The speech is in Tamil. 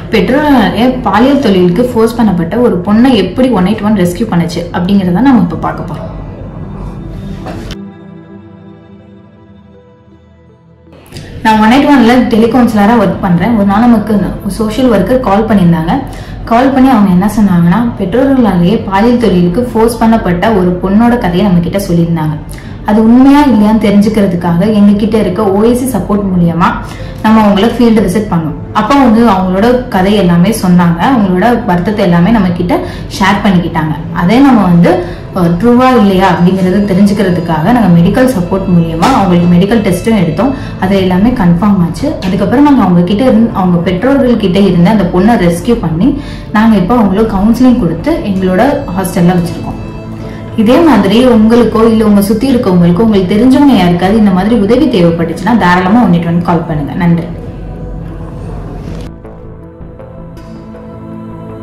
பெற்றோராலே பாலியல் தொழிலுக்கு ஃபோர்ஸ் பண்ணப்பட்ட ஒரு பொண்ணை எப்படி ஒன் எயிட் ஒன் ரெஸ்கியூ பண்ணுச்சு அப்படிங்கிறத நம்ம இப்போ பார்க்க போறோம் நான் ஒன் எயிட் ஒன்ல டெலிகவுன்சிலராக ஒர்க் பண்ணுறேன் ஒரு நாள் நமக்கு சோஷியல் ஒர்க்கர் கால் பண்ணியிருந்தாங்க கால் பண்ணி அவங்க என்ன சொன்னாங்கன்னா பெற்றோர்களாலேயே பாலியல் தொழிலுக்கு ஃபோர்ஸ் பண்ணப்பட்ட ஒரு பொண்ணோட கதையை நம்ம கிட்ட சொல்லியிருந்தாங்க அது உண்மையா இல்லையான்னு தெரிஞ்சுக்கிறதுக்காக எங்ககிட்ட இருக்க ஓஎஸ்சி சப்போர்ட் மூலியமா நம்ம அவங்கள ஃபீல்டு விசிட் பண்ணோம் அப்போ வந்து அவங்களோட கதை எல்லாமே சொன்னாங்க அவங்களோட வருத்தத்தை எல்லாமே நம்ம கிட்ட ஷேர் பண்ணிக்கிட்டாங்க அதே நம்ம வந்து ட்ரூவா இல்லையா அப்படிங்கறது தெரிஞ்சுக்கிறதுக்காக நாங்கள் மெடிக்கல் சப்போர்ட் மூலியமா அவங்களுக்கு மெடிக்கல் டெஸ்ட்டும் எடுத்தோம் அது எல்லாமே கன்ஃபார்ம் ஆச்சு அதுக்கப்புறம் நாங்கள் அவங்க கிட்ட இருந்து அவங்க பெற்றோர்கள் கிட்ட இருந்து அந்த பொண்ணை ரெஸ்கியூ பண்ணி நாங்கள் இப்போ அவங்களுக்கு கவுன்சிலிங் கொடுத்து எங்களோட ஹாஸ்டல்ல வச்சிருக்கோம் இதே மாதிரி உங்களுக்கோ இல்ல உங்க சுத்தி இருக்கவங்களுக்கோ உங்களுக்கு தெரிஞ்சவங்க யாருக்காவது இந்த மாதிரி உதவி தேவைப்பட்டுச்சுன்னா தாராளமா ஒன்னிட்டு வந்து கால் பண்ணுங்க நன்றி